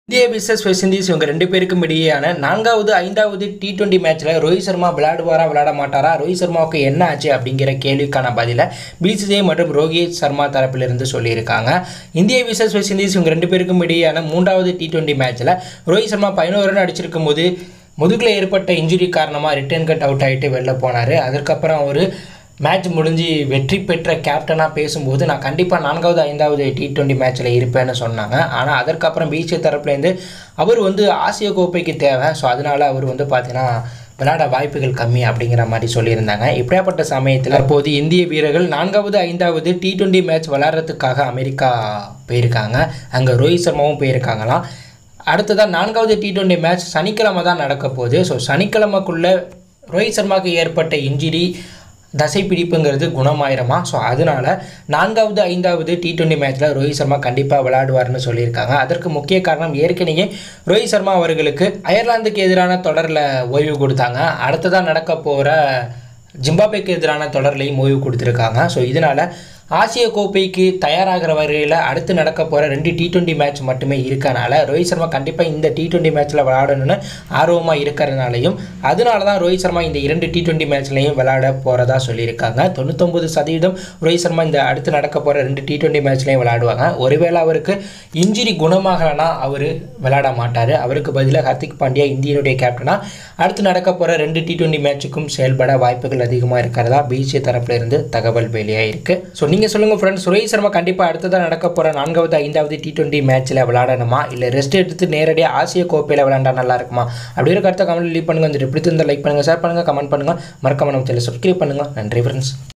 இந்திய versus west Indies இவங்க ரெண்டு பேருக்கும் இடையேயான நான்காவது ஐந்தாவது டி டுவெண்ட்டி மேட்ச்சில் ரோஹித் சர்மா விளையாடுவாரா விளையாட மாட்டாரா ரோஹித் சர்மாவுக்கு என்ன ஆச்சு அப்படிங்கிற கேள்விக்கான பதிலை பிசிசிஐ மற்றும் ரோஹித் சர்மா தரப்பிலிருந்து சொல்லியிருக்காங்க இந்திய விசஸ் வெஸ்ட் இண்டீஸ் இவங்க ரெண்டு பேருக்கும் இடையேயான மூன்றாவது டி டுவெண்ட்டி மேட்ச்சில் ரோஹித் சர்மா பதினோரு ரன் அடிச்சிருக்கும் போது முதுகில் ஏற்பட்ட இன்ஜுரி காரணமாக ரிட்டர்ன் கட் அவுட் ஆகிட்டு வெளில போனார் அதுக்கப்புறம் அவர் மேட்ச் முடிஞ்சு வெற்றி பெற்ற கேப்டனாக பேசும்போது நான் கண்டிப்பாக நான்காவது ஐந்தாவது டி டுவெண்ட்டி மேட்ச்சில் இருப்பேன்னு சொன்னாங்க ஆனால் அதற்கப்புறம் பிசி தரப்புலேருந்து அவர் வந்து ஆசிய கோப்பைக்கு தேவை ஸோ அதனால அவர் வந்து பார்த்தீங்கன்னா விளையாட வாய்ப்புகள் கம்மி அப்படிங்கிற மாதிரி சொல்லியிருந்தாங்க இப்படியாப்பட்ட சமயத்தில் அப்போது இந்திய வீரர்கள் நான்காவது ஐந்தாவது டி டுவெண்ட்டி மேட்ச் விளையாடுறதுக்காக அமெரிக்கா போயிருக்காங்க அங்கே ரோஹித் சர்மாவும் போயிருக்காங்களாம் அடுத்ததாக நான்காவது டி டுவெண்ட்டி மேட்ச் சனிக்கிழமை தான் நடக்க போகுது ஸோ சனிக்கிழமைக்குள்ளே ரோஹித் சர்மாவுக்கு ஏற்பட்ட இன்ஜுரி தசை பிடிப்புங்கிறது குணமாயிரமா ஸோ அதனால நான்காவது ஐந்தாவது டி டுவெண்ட்டி மேட்ச்சில் ரோஹித் சர்மா கண்டிப்பாக விளையாடுவார்னு சொல்லியிருக்காங்க அதற்கு முக்கிய காரணம் ஏற்கனவே ரோஹித் சர்மா அவர்களுக்கு அயர்லாந்துக்கு எதிரான தொடரில் ஓய்வு கொடுத்தாங்க அடுத்ததாக நடக்க போகிற ஜிம்பாப்வேக்கு எதிரான தொடர்லையும் ஓய்வு கொடுத்துருக்காங்க ஸோ இதனால் ஆசிய கோப்பைக்கு தயாராகிற வகையில் அடுத்து நடக்க போகிற ரெண்டு டி டுவெண்ட்டி மேட்ச் மட்டுமே இருக்கனால ரோஹித் சர்மா கண்டிப்பாக இந்த டி டுவெண்ட்டி மேட்ச்சில் விளையாடணும்னு ஆர்வமாக இருக்கிறதுனாலையும் அதனால தான் ரோஹித் சர்மா இந்த இரண்டு டி டுவெண்ட்டி மேட்ச்லையும் விளையாட போகிறதா சொல்லியிருக்காங்க தொண்ணூத்தொம்பது சதவீதம் ரோஹித் சர்மா இந்த அடுத்து நடக்க போகிற ரெண்டு டி டுவெண்ட்டி மேட்ச்லையும் விளையாடுவாங்க ஒருவேளை அவருக்கு இன்ஜுரி குணமாகலைன்னா அவர் விளையாட மாட்டார் அவருக்கு பதிலாக ஹர்திக் பாண்டியா இந்தியனுடைய கேப்டனாக அடுத்து நடக்க போகிற ரெண்டு டி டுவெண்ட்டி மேட்சுக்கும் செயல்பட வாய்ப்புகள் அதிகமாக இருக்கிறதா பிசிஏ தரப்புல இருந்து தகவல் வெளியாயிருக்கு ஸோ நீங்கள் சொல்லுங்கள் ஃப்ரெண்ட்ஸ் ரோஹித் சர்மா கண்டிப்பாக அடுத்ததாக நடக்க போகிற நான்காவது ஐந்தாவது டி டுவெண்ட்டி மேட்ச்சில் விளையாடணுமா இல்லை ரெஸ்ட் எடுத்து நேரடியாக ஆசிய கோப்பையில் விளையாண்டா நல்லா இருக்குமா அப்படிங்கிற கருத்தை கமெண்ட் லீவ் பண்ணுங்கள் வந்துட்டு பிடித்திருந்தால் லைக் பண்ணுங்கள் ஷேர் பண்ணுங்கள் கமெண்ட் பண்ணுங்கள் மறக்காம நம்ம சேனல் சப்ஸ்கிரைப் பண்ணுங்கள் நன்றி ஃப்ரெண்ட்ஸ்